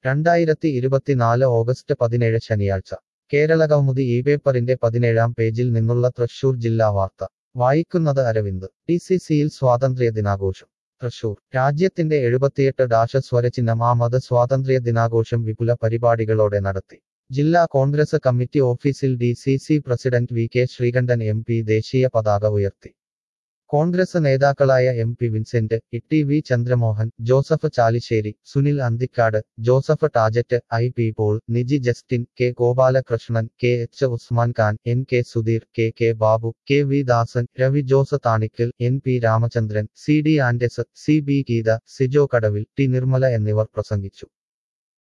രണ്ടായിരത്തി ഇരുപത്തിനാല് ഓഗസ്റ്റ് പതിനേഴ് ശനിയാഴ്ച കേരളകൗമുദി ഈ പേപ്പറിന്റെ പതിനേഴാം പേജിൽ നിന്നുള്ള തൃശൂർ ജില്ലാ വാർത്ത വായിക്കുന്നത് അരവിന്ദ് ടി സി സിയിൽ സ്വാതന്ത്ര്യ ദിനാഘോഷം തൃശൂർ രാജ്യത്തിന്റെ എഴുപത്തിയെട്ട് ഡാഷ സ്വരചിഹ്നം ആമത് സ്വാതന്ത്ര്യ ദിനാഘോഷം വിപുല പരിപാടികളോടെ നടത്തി ജില്ലാ കോൺഗ്രസ് കമ്മിറ്റി ഓഫീസിൽ D C C president V K Sreekandan M P ദേശീയ പതാക ഉയർത്തി കോൺഗ്രസ് നേതാക്കളായ M P Vincent E V Chandramohan Joseph Chalissery Sunil Anthikkad Joseph Tajet I P Paul Niji Justin K Gopalakrishnan K H Usman Khan N K Sudheer K K Babu K V Dasan Ravi Jose Thanikkal N P Ramachandran C D Andrews C B Geetha Sijo Kadavil T Nirmala എന്നിവർ പ്രസംഗിച്ചു